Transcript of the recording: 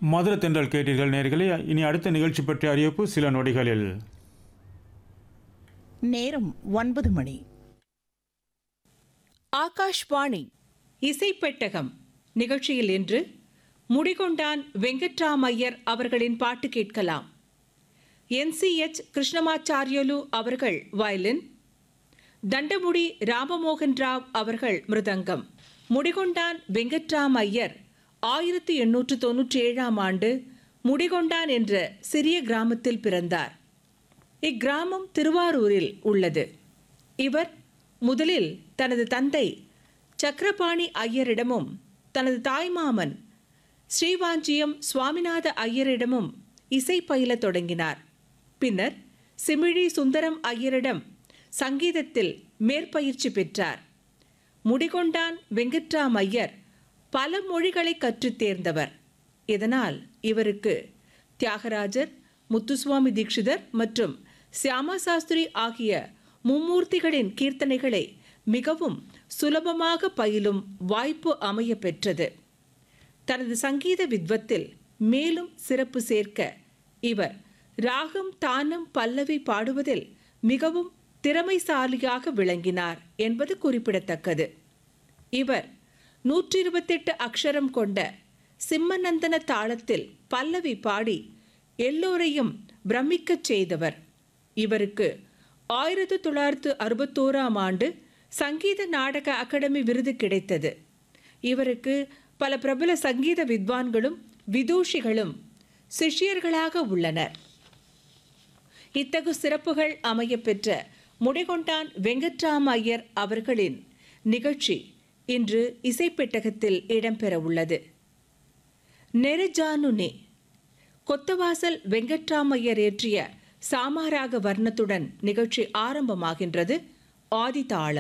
மதுர தென்றல் கேட்டீர்கள் நேர்களே இனி அடுத்த நிகழ்ச்சி பற்றிய அறிவிப்பு சில நொடிகளில் நேரம் ஒன்பது மணி ஆகாஷ்வாணி இசைப்பெட்டகம் நிகழ்ச்சியில் இன்று முடிகொண்டான் வெங்கட்ராமையர் அவர்களின் பாட்டு கேட்கலாம் என்சிஎச் கிருஷ்ணமாச்சாரியலு அவர்கள் வயலின் தண்டமுடி ராமமோகன் ராவ் அவர்கள் மிருதங்கம் முடிகொண்டான் வெங்கட்ராம் ஐயர் ஆயிரத்தி எண்ணூற்று தொன்னூற்றி ஏழாம் ஆண்டு முடிகொண்டான் என்ற சிறிய கிராமத்தில் பிறந்தார் இக்கிராமம் திருவாரூரில் உள்ளது இவர் முதலில் தனது தந்தை சக்கரபாணி ஐயரிடமும் தனது தாய்மாமன் ஸ்ரீவாஞ்சியம் சுவாமிநாத ஐயரிடமும் இசை பயிலத் தொடங்கினார் பின்னர் சிமிழி சுந்தரம் ஐயரிடம் சங்கீதத்தில் மேற்பயிற்சி பெற்றார் முடிகொண்டான் வெங்கட்ராம் ஐயர் பல மொழிகளை கற்றுத் தேர்ந்தவர் இதனால் இவருக்கு தியாகராஜர் முத்துசுவாமி தீட்சிதர் மற்றும் சியாமா சாஸ்திரி ஆகிய மும்மூர்த்திகளின் கீர்த்தனைகளை மிகவும் சுலபமாக பயிலும் வாய்ப்பு அமைய பெற்றது தனது சங்கீத வித்வத்தில் மேலும் சிறப்பு சேர்க்க இவர் ராகம் தானம் பல்லவி பாடுவதில் மிகவும் திறமைசாலியாக விளங்கினார் என்பது குறிப்பிடத்தக்கது இவர் நூற்றி இருபத்தெட்டு அக்ஷரம் கொண்ட சிம்மநந்தன தாளத்தில் பல்லவி பாடி எல்லோரையும் பிரமிக்கச் செய்தவர் இவருக்கு ஆயிரத்து தொள்ளாயிரத்து அறுபத்தோராம் ஆண்டு சங்கீத நாடக அகாடமி விருது கிடைத்தது இவருக்கு பல பிரபல சங்கீத வித்வான்களும் விதூஷிகளும் சிஷ்யர்களாக உள்ளனர் இத்தகு சிறப்புகள் அமையப் பெற்ற முடிகொண்டான் வெங்கட்ராம ஐயர் அவர்களின் நிகழ்ச்சி இன்று இசைப்பெட்டகத்தில் இடம்பெற உள்ளது நெருஜானுனே கொத்தவாசல் வெங்கட்ராமையர் இயற்றிய சாமாராக வர்ணத்துடன் நிகழ்ச்சி ஆரம்பமாகின்றது ஆதிதாளம்